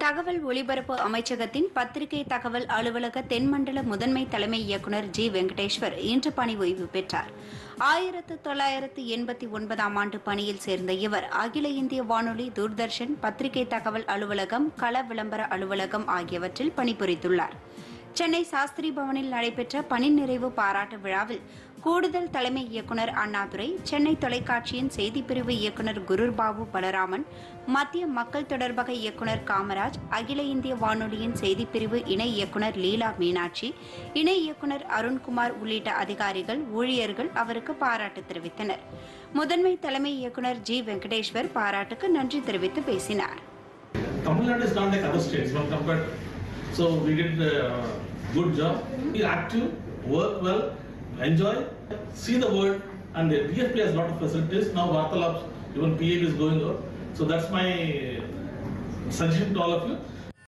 தகவல் ஒலிபரப்பு அமைச்சகத்தின் பத்திரிகை தகவல் அலுவலக தென்மண்டல முதன்மை தலைமை இயக்குநர் ஜி வெங்கடேஸ்வர் இன்று பணி ஓய்வு பெற்றார் ஆயிரத்து தொள்ளாயிரத்து எண்பத்தி ஒன்பதாம் ஆண்டு பணியில் சேர்ந்த இவர் அகில இந்திய வானொலி தூர்தர்ஷன் பத்திரிகை தகவல் அலுவலகம் கள விளம்பர அலுவலகம் ஆகியவற்றில் பணிபுரித்துள்ளார் சென்னை சாஸ்திரி பவனில் நடைபெற்ற பணி நிறைவு பாராட்டு விழாவில் கூடுதல் தலைமை இயக்குநர் அண்ணாதுரை சென்னை தொலைக்காட்சியின் செய்திப்பிரிவு இயக்குநர் குருர்பாபு பலராமன் மத்திய மக்கள் தொடர்பக இயக்குநர் காமராஜ் அகில இந்திய வானொலியின் செய்திப்பிரிவு இணை இயக்குநர் லீலா மீனாட்சி இணை இயக்குநர் அருண்குமார் உள்ளிட்ட அதிகாரிகள் ஊழியர்கள் அவருக்கு பாராட்டு தெரிவித்தனர் முதன்மை தலைமை இயக்குநர் ஜி வெங்கடேஸ்வர் பாராட்டுக்கு நன்றி தெரிவித்து பேசினார் Tamil Nadu is not like other states when compared. So we did a good job. Be active, work well, enjoy, see the world, and the DFP has a lot of facilities. Now Vartalabs, even PA is going on. So that's my suggestion to all of you.